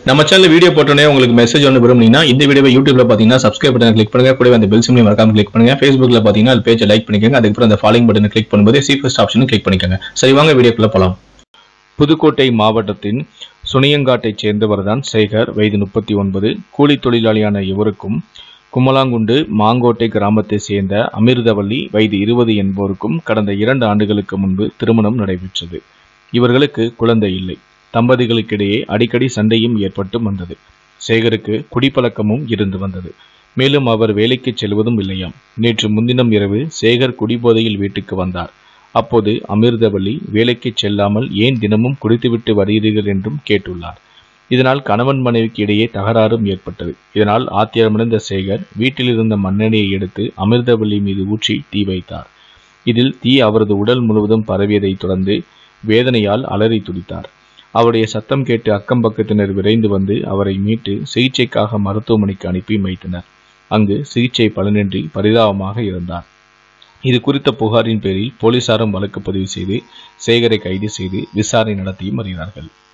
நம்ம channel video போட்டோன்னே உங்களுக்கு மெசேஜ் ஒன்று விரும்புனீங்கன்னா இந்த வீடியோவை யூடியூப்ல பார்த்தீங்கன்னா சப்ஸ்கிரைப் பட்டன் கிளிக் பண்ணுங்க கூடவே அந்த பெல் சிம்லையும் மறக்காம கிளிக் பண்ணுங்க ஃபேஸ்புக்ல பார்த்தீங்கன்னா அது பேஜை லைக் பண்ணிக்கோங்க அதுக்கப்புறம் அந்த ஃபாலோயிங் பட்டனை கிளிக் பண்ணும்போது சி ஃபர்ஸ்ட் ஆப்ஷனும் கிளிக் பண்ணிக்கோங்க சரி வாங்க வீடியோக்குள்ள போலாம் புதுக்கோட்டை மாவட்டத்தின் சுனியங்காட்டைச் சேர்ந்தவர்தான் சேகர் வயது முப்பத்தி ஒன்பது கூலி தொழிலாளியான இவருக்கும் கும்மலாங்குண்டு மாங்கோட்டை கிராமத்தைச் சேர்ந்த அமிர்தவல்லி வயது இருபது என்போருக்கும் கடந்த இரண்டு ஆண்டுகளுக்கு முன்பு திருமணம் நடைபெற்றது இவர்களுக்கு குழந்தை இல்லை தம்பதிகளுக்கிடையே அடிக்கடி சண்டையும் ஏற்பட்டு வந்தது சேகருக்கு குடிப்பழக்கமும் இருந்து வந்தது மேலும் அவர் வேலைக்கு செல்வதும் இல்லையாம் நேற்று முன்தினம் இரவு சேகர் குடிபோதையில் வீட்டுக்கு வந்தார் அப்போது அமிர்தவல்லி வேலைக்கு செல்லாமல் ஏன் தினமும் குடித்துவிட்டு வருகிறீர்கள் என்றும் கேட்டுள்ளார் இதனால் கணவன் மனைவிக்கு இடையே தகராறும் ஏற்பட்டது இதனால் ஆத்திரமடைந்த சேகர் வீட்டில் இருந்த மண்ணெண்ணெயை எடுத்து அமிர்தவல்லி மீது ஊற்றி தீ வைத்தார் இதில் தீ அவரது உடல் முழுவதும் பரவியதைத் தொடர்ந்து வேதனையால் அலறி துடித்தார் அவருடைய சத்தம் கேட்டு அக்கம் பக்கத்தினர் விரைந்து வந்து அவரை மீட்டு சிகிச்சைக்காக மருத்துவமனைக்கு அனுப்பி வைத்தனர் அங்கு சிகிச்சை பலனின்றி பரிதாபமாக இருந்தார் இது குறித்த புகாரின் பேரில் போலீசாரும் வழக்கு பதிவு செய்து சேகரை கைது செய்து விசாரணை நடத்தியும் வருகிறார்கள்